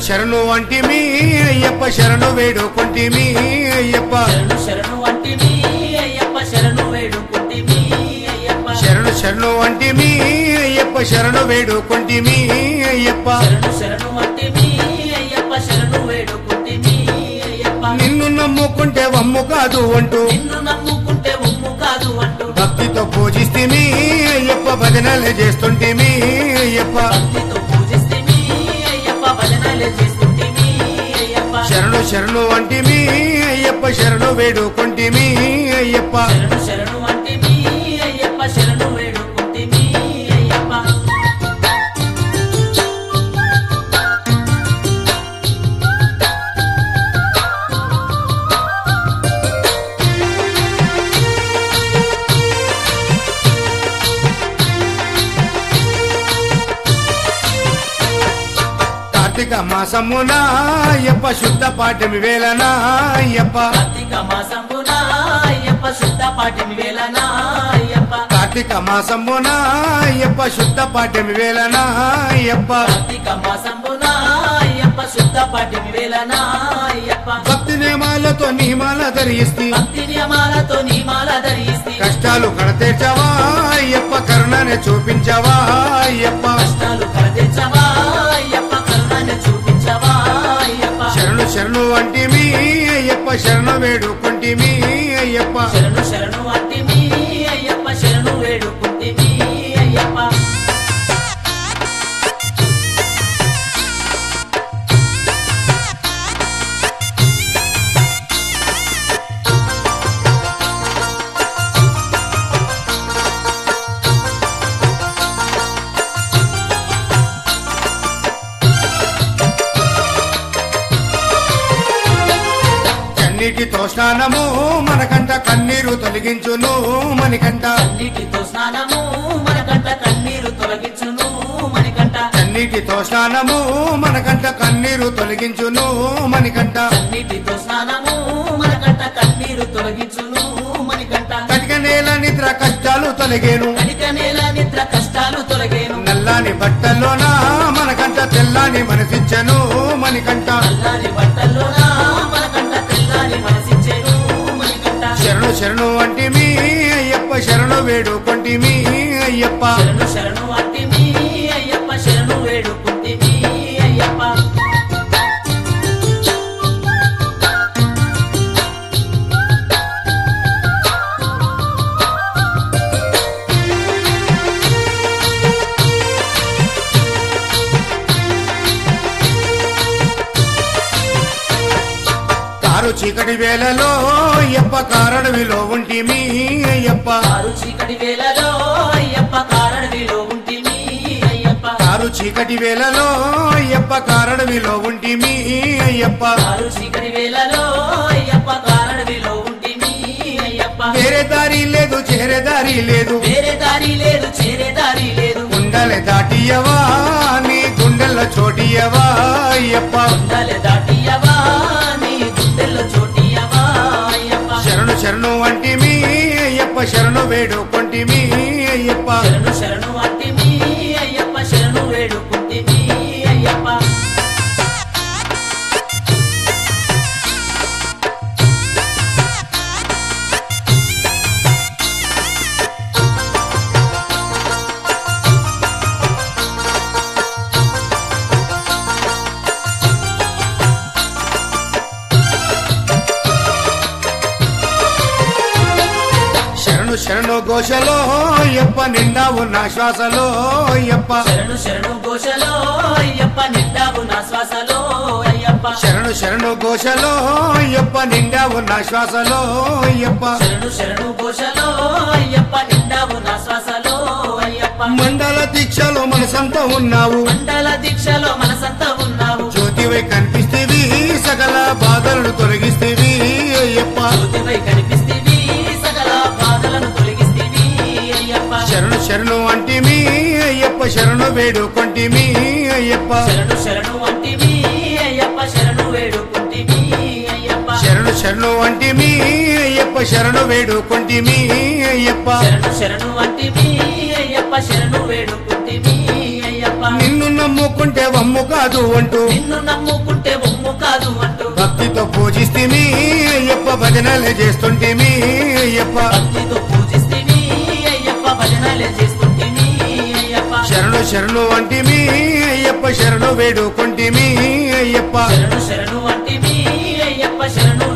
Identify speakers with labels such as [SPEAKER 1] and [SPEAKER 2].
[SPEAKER 1] శరణు అంటిమి అయ్యప్ప శరణు వేడుకొంటిమి అయ్యప్ప
[SPEAKER 2] శరణు శరణు అంటిమి అయ్యప్ప శరణు వేడుకుంటిమి అయ్యప్ప
[SPEAKER 1] శరణు శరణు అంటిమి అయ్యప్ప శరణు వేడుకొంటిమి అయ్యప్ప
[SPEAKER 2] శరణు శరణు అంటిమి అయ్యప్ప శరణు వేడుకుంటిమి అయ్యప్ప
[SPEAKER 1] నిన్ను నమ్ముకుంటే వమ్ము కాదు అంటూ
[SPEAKER 2] నిన్ను నమ్ముకుంటే ఉమ్ము కాదు అంటూ
[SPEAKER 1] భక్తితో పూజిస్తేమి అయ్యప్ప భజనలు చేస్తుంటేమి అయ్యప్ప
[SPEAKER 2] భక్తితో పూజిస్తేమి అయ్యప్ప భజనలే చేస్తుంటిమి అయ్యప్ప
[SPEAKER 1] శరణు శరణు అంటిమి అయ్యప్ప శరణు వేడుకొంటిమి అయ్యప్ప
[SPEAKER 2] శరణు శరణు అంటిమి అయ్యప్ప శరణు వేడుకుంటిమి అయ్యప్ప
[SPEAKER 1] కార్తీక మాసమున అయ్యప్ప శుద్ధ పాఠమి వేళన అయ్యప్ప
[SPEAKER 2] కార్తీక మాసంబున అయ్యప్ప శుద్ధ పాటిమి వేళన అయ్యప్ప
[SPEAKER 1] కార్తీక మాసమున అయ్యప్ప శుద్ధ పాఠమి వేళన అయ్యప్ప
[SPEAKER 2] కార్తీక మాసంబున అయ్యప్ప శుద్ధ పాటిమి వేళన అయ్యప్ప
[SPEAKER 1] భక్తి నియమాలతో నియమాల ధరిస్తి
[SPEAKER 2] భక్తి నియమాలతో నియమాల ధరిస్తే
[SPEAKER 1] కష్టాలు కడతీర్చవా అయ్యప్ప కరుణనే చూపించవా అయ్యప్ప
[SPEAKER 2] కష్టాలు కడతెచ్చవా అయ్యప్ప కరుణాన్ని చూపించవా అయ్యప్ప
[SPEAKER 1] శరణు శరణు అంటిమి అయ్యప్ప శరణు వేడుకుంటిమి అయ్యప్ప
[SPEAKER 2] శరణు శరణు అంటిమి అయ్యప్ప శరణు వేడుకుంటిమి అయ్యప్ప
[SPEAKER 1] కన్నీటితో స్నానము మనకంట కన్నీరు తొలగించును మణికంట
[SPEAKER 2] కన్నీటితో స్నానము మనకంట కన్నీరు తొలగించును మణికంట
[SPEAKER 1] కన్నీటితో స్నానము మనకంట కన్నీరు తొలగించును మణికంట
[SPEAKER 2] కన్నీటితో స్నానము మనకంట కన్నీరు తొలగించును మణికంట
[SPEAKER 1] కటిక నేల నిద్ర కష్టాలు తొలగేను
[SPEAKER 2] కనిక నేల నిద్ర కష్టాలు తొలగేను
[SPEAKER 1] నల్లాని బట్టల్లోన మనకంట తెల్లాని మనసిచ్చను మణికంట
[SPEAKER 2] నల్లాని బట్టల్లోన మనకంట తెల్లాని మనసిచ్చేను మణికంట
[SPEAKER 1] శరణు శరణు అంటిమి అయ్యప్ప శరణు వేడుకొంటిమి అయ్యప్ప
[SPEAKER 2] శరణు శరణు అంటిమి అయ్యప్ప శరణు వేడుకుంటిమి అయ్యప్ప
[SPEAKER 1] కారు చీకటి వేళలో అయ్యప్ప కారణవిలో ఉంటిమి అయ్యప్ప
[SPEAKER 2] ఆరు చీకటి వేళలో అయ్యప్ప కారణవిలో ఉంటిమి అయ్యప్ప
[SPEAKER 1] కారు చీకటి వేళలో అయ్యప్ప కారణవిలో ఉంటిమి అయ్యప్ప
[SPEAKER 2] ఆరు చీకటి వేళలో అయ్యప్ప కారణవిలో ఉంటిమి అయ్యప్ప
[SPEAKER 1] వేరే దారి లేదు చేరే దారి లేదు
[SPEAKER 2] వేరే దారి లేదు చేరే దారి లేదు
[SPEAKER 1] గుండెల దాటియవా నీ గుండెల చోటియవా అయ్యప్ప
[SPEAKER 2] గుండెలు దాటియవా నీ గుండెల్లో చోటియవా అయ్యప్ప
[SPEAKER 1] శరణు శరణు అంటిమి అయ్యప్ప శరణు వేడుకొంటిమి అయ్యప్ప
[SPEAKER 2] శరణు శరణు అంటిమి అయ్యప్ప శరణు వేడుకుంటిమి అయ్యప్ప
[SPEAKER 1] శరణు శరణు ఘోషలో అయ్యప్ప నిండా ఉన్న శ్వాసలో అయ్యప్ప
[SPEAKER 2] శరణు శరణు ఘోషలో అయ్యప్ప నిండావు నా శ్వాసలో అయ్యప్ప
[SPEAKER 1] శరణు శరణు ఘోషలో అయ్యప్ప నిండా ఉన్న శ్వాసలో అయ్యప్ప
[SPEAKER 2] శరణు శరణు ఘోషలో అయ్యప్ప నిండావు నా శ్వాసలో అయ్యప్ప
[SPEAKER 1] మండల దీక్షలో మనసంతా ఉన్నావు
[SPEAKER 2] మండల దీక్షలో మనసంతా ఉన్నావు
[SPEAKER 1] జ్యోతివై కనిపిస్తేవి సకల బాధలను తొలగిస్తేవి అయ్యప్ప
[SPEAKER 2] జ్యోతివై కనిపిస్తేవి సకల బాధలను తొలగిస్తేవి అయ్యప్ప
[SPEAKER 1] శరణు శరణు అంటిమి అయ్యప్ప శరణు వేడుకొంటిమి అయ్యప్ప
[SPEAKER 2] శరణు శరణు అంటివి అయ్యప్ప శరణు వేడుకుంటివి అయ్యప్ప
[SPEAKER 1] శరణు శరణు అంటిమి అయ్యప్ప శరణు వేడుకొంటిమి అయ్యప్ప
[SPEAKER 2] శరణు శరణు అంటివి అయ్యప్ప శరణు వేడుకుంటివి అయ్యప్ప
[SPEAKER 1] నిన్ను నమ్ముకుంటే వమ్ము కాదు అంటూ
[SPEAKER 2] నిన్ను నమ్ముకుంటే ఒమ్ము కాదు అంటూ
[SPEAKER 1] భక్తితో పూజిస్తేమి అయ్యప్ప భజనలు చేస్తుంటేమి అయ్యప్ప
[SPEAKER 2] భక్తితో పూజిస్తేమి అయ్యప్ప భజనాలే చేస్తుంటేమి అయ్యప్ప
[SPEAKER 1] శరణు శరణు అంటిమి అయ్యప్ప శరణు వేడుకుంటిమి అయ్యప్ప
[SPEAKER 2] శరణు శరణు అంటిమి అయ్యప్ప శరణు